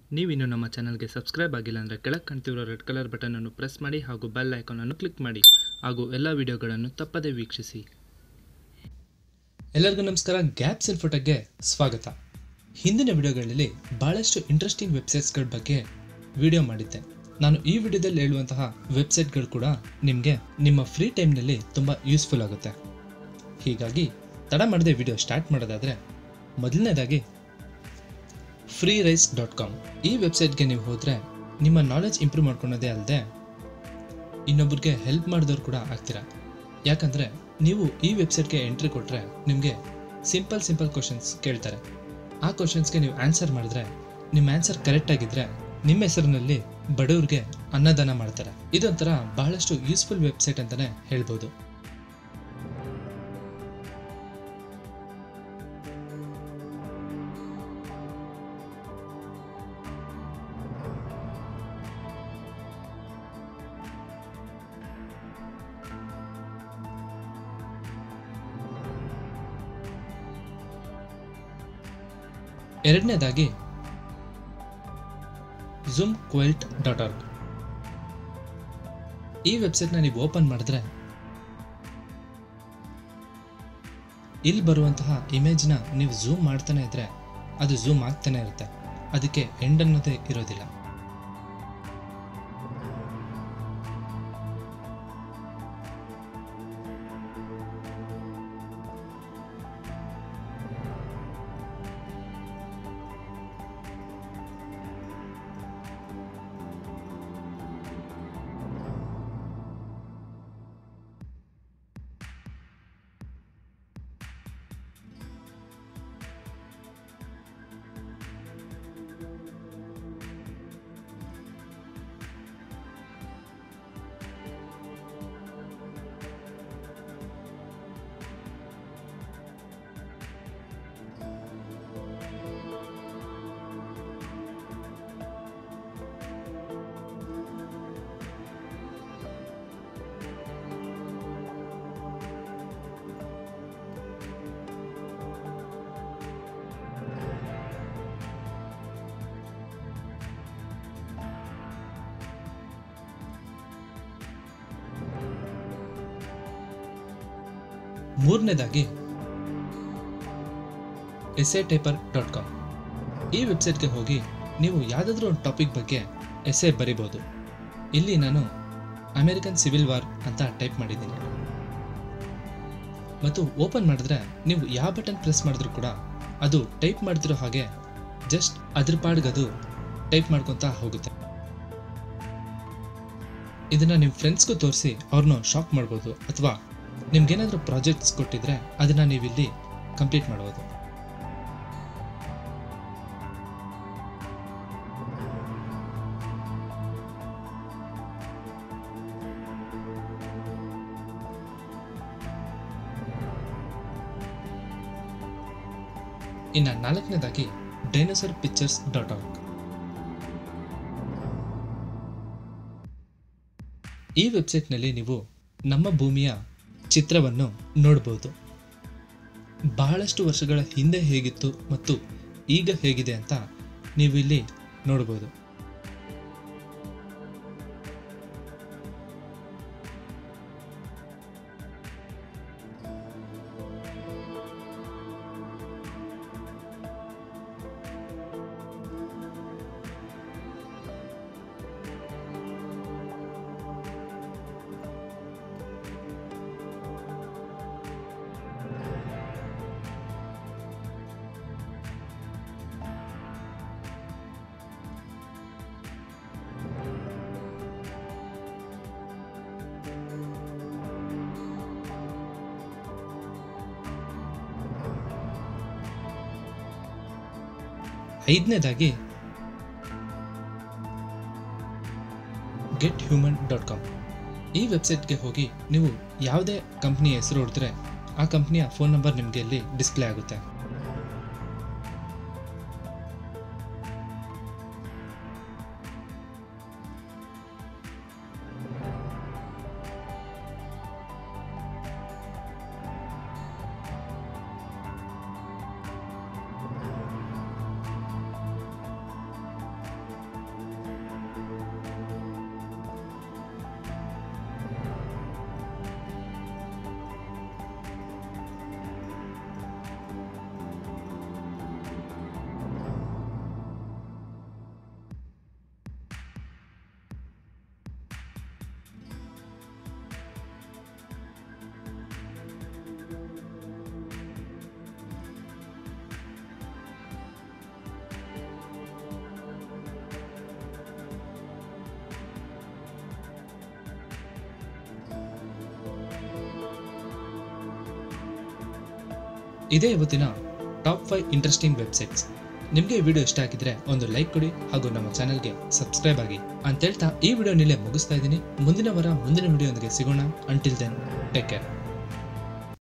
ನೀವಿನ್ನು ನಮ್ಮ ಚಾನಲ್ಗೆ ಸಬ್ಸ್ಕ್ರೈಬ್ ಆಗಿಲ್ಲ ಅಂದರೆ ಕೆಳಗೆ ಕಾಣ್ತಿರೋ ರೆಡ್ ಕಲರ್ ಬಟನನ್ನು ಪ್ರೆಸ್ ಮಾಡಿ ಹಾಗೂ ಬೆಲ್ ಐಕಾನನ್ನು ಕ್ಲಿಕ್ ಮಾಡಿ ಹಾಗೂ ಎಲ್ಲ ವಿಡಿಯೋಗಳನ್ನು ತಪ್ಪದೇ ವೀಕ್ಷಿಸಿ ಎಲ್ಲರಿಗೂ ನಮಸ್ಕಾರ ಗ್ಯಾಪ್ಸ್ ಇನ್ಫೋಟೆಕ್ಗೆ ಸ್ವಾಗತ ಹಿಂದಿನ ವಿಡಿಯೋಗಳಲ್ಲಿ ಭಾಳಷ್ಟು ಇಂಟ್ರೆಸ್ಟಿಂಗ್ ವೆಬ್ಸೈಟ್ಸ್ಗಳ ಬಗ್ಗೆ ವಿಡಿಯೋ ಮಾಡಿದ್ದೆ ನಾನು ಈ ವಿಡಿಯೋದಲ್ಲಿ ಹೇಳುವಂತಹ ವೆಬ್ಸೈಟ್ಗಳು ಕೂಡ ನಿಮಗೆ ನಿಮ್ಮ ಫ್ರೀ ಟೈಮ್ನಲ್ಲಿ ತುಂಬ ಯೂಸ್ಫುಲ್ ಆಗುತ್ತೆ ಹೀಗಾಗಿ ತಡ ಮಾಡದೆ ವಿಡಿಯೋ ಸ್ಟಾರ್ಟ್ ಮಾಡೋದಾದರೆ ಮೊದಲನೇದಾಗಿ ಫ್ರೀ ರೈಸ್ ಡಾಟ್ ಕಾಮ್ ಈ ವೆಬ್ಸೈಟ್ಗೆ ನೀವು ಹೋದರೆ ನಿಮ್ಮ ನಾಲೆಜ್ ಇಂಪ್ರೂವ್ ಮಾಡ್ಕೊಳೋದೇ ಅಲ್ಲದೆ ಇನ್ನೊಬ್ರಿಗೆ ಹೆಲ್ಪ್ ಮಾಡಿದವ್ರು ಕೂಡ ಆಗ್ತೀರಾ ಯಾಕಂದರೆ ನೀವು ಈ ವೆಬ್ಸೈಟ್ಗೆ ಎಂಟ್ರಿ ಕೊಟ್ಟರೆ ನಿಮಗೆ ಸಿಂಪಲ್ ಸಿಂಪಲ್ ಕ್ವಶನ್ಸ್ ಕೇಳ್ತಾರೆ ಆ ಕ್ವಶನ್ಸ್ಗೆ ನೀವು ಆನ್ಸರ್ ಮಾಡಿದ್ರೆ ನಿಮ್ಮ ಆನ್ಸರ್ ಕರೆಕ್ಟ್ ಆಗಿದ್ರೆ ನಿಮ್ಮ ಹೆಸರಿನಲ್ಲಿ ಬಡವ್ರಿಗೆ ಅನ್ನದಾನ ಮಾಡ್ತಾರೆ ಇದೊಂಥರ ಬಹಳಷ್ಟು ಯೂಸ್ಫುಲ್ ವೆಬ್ಸೈಟ್ ಅಂತಲೇ ಹೇಳ್ಬೋದು ಎರಡನೇದಾಗಿ ಝೂಮ್ ಕ್ವೆಲ್ಟ್ ಡಾಟ್ ಆರ್ಗ್ ಈ ವೆಬ್ಸೈಟ್ನ ನೀವು ಓಪನ್ ಮಾಡಿದ್ರೆ ಇಲ್ಲಿ ಬರುವಂತಹ ಇಮೇಜ್ನ ನೀವು ಝೂಮ್ ಮಾಡ್ತಾನೆ ಇದ್ರೆ ಅದು ಝೂಮ್ ಆಗ್ತಾನೆ ಇರುತ್ತೆ ಅದಕ್ಕೆ ಎಂಡ್ ಅನ್ನೋದೇ ಇರೋದಿಲ್ಲ ಮೂರನೇದಾಗಿ ಎಸ್ಎ ಟೈಪರ್ ಡಾಟ್ ಕಾಮ್ ಈ ವೆಬ್ಸೈಟ್ಗೆ ಹೋಗಿ ನೀವು ಯಾವುದಾದ್ರೂ ಒಂದು ಟಾಪಿಕ್ ಬಗ್ಗೆ ಎಸ್ಎ ಬರಿಬೋದು ಇಲ್ಲಿ ನಾನು ಅಮೆರಿಕನ್ ಸಿವಿಲ್ ವಾರ್ ಅಂತ ಟೈಪ್ ಮಾಡಿದ್ದೀನಿ ಮತ್ತು ಓಪನ್ ಮಾಡಿದ್ರೆ ನೀವು ಯಾವ ಬಟನ್ ಪ್ರೆಸ್ ಮಾಡಿದ್ರು ಕೂಡ ಅದು ಟೈಪ್ ಮಾಡ್ತಿರೋ ಹಾಗೆ ಜಸ್ಟ್ ಅದ್ರ ಪಾಡ್ಗದು ಟೈಪ್ ಮಾಡ್ಕೊತಾ ಹೋಗುತ್ತೆ ಇದನ್ನ ನಿಮ್ಮ ಫ್ರೆಂಡ್ಸ್ಗೂ ತೋರಿಸಿ ಅವ್ರನ್ನ ಶಾಕ್ ಮಾಡ್ಬೋದು ಅಥವಾ ನಿಮ್ಗೇನಾದರೂ ಪ್ರಾಜೆಕ್ಟ್ಸ್ ಕೊಟ್ಟಿದ್ರೆ ಅದನ್ನ ನೀವಿಲ್ಲಿ ಕಂಪ್ಲೀಟ್ ಮಾಡ್ಬೋದು ಇನ್ನು ನಾಲ್ಕನೇದಾಗಿ ಡೈನೋಸರ್ ಪಿಕ್ಚರ್ಸ್ ಡಾಟ್ ಆರ್ಗ್ ಈ ವೆಬ್ಸೈಟ್ನಲ್ಲಿ ನೀವು ನಮ್ಮ ಭೂಮಿಯ ಚಿತ್ರವನ್ನು ನೋಡಬಹುದು ಬಹಳಷ್ಟು ವರ್ಷಗಳ ಹಿಂದೆ ಹೇಗಿತ್ತು ಮತ್ತು ಈಗ ಹೇಗಿದೆ ಅಂತ ನೀವು ಇಲ್ಲಿ ನೋಡಬಹುದು ಐದನೇದಾಗಿ ಗೆಟ್ ಹ್ಯೂಮನ್ ಡಾಟ್ ಕಾಮ್ ಈ ವೆಬ್ಸೈಟ್ಗೆ ಹೋಗಿ ನೀವು ಯಾವುದೇ ಕಂಪ್ನಿಯ ಹೆಸರು ಹೊಡೆದ್ರೆ ಆ ಕಂಪ್ನಿಯ ಫೋನ್ ನಂಬರ್ ನಿಮಗೆ ಇಲ್ಲಿ ಡಿಸ್ಪ್ಲೇ ಆಗುತ್ತೆ ಇದೇ ಇವತ್ತಿನ ಟಾಪ್ ಫೈವ್ ಇಂಟ್ರೆಸ್ಟಿಂಗ್ ವೆಬ್ಸೈಟ್ಸ್ ನಿಮಗೆ ಈ ವಿಡಿಯೋ ಇಷ್ಟ ಆಗಿದ್ರೆ ಒಂದು ಲೈಕ್ ಕೊಡಿ ಹಾಗೂ ನಮ್ಮ ಚಾನಲ್ಗೆ ಸಬ್ಸ್ಕ್ರೈಬ್ ಆಗಿ ಅಂತ ಹೇಳ್ತಾ ಈ ವಿಡಿಯೋ ನಿಲ್ಲೇ ಮುಗಿಸ್ತಾ ಇದ್ದೀನಿ ಮುಂದಿನ ವಾರ ಮುಂದಿನ ವಿಡಿಯೋದೊಂದಿಗೆ ಸಿಗೋಣ ಅಂಟಿಲ್ ದೆನ್ ಟೇಕ್ ಕೇರ್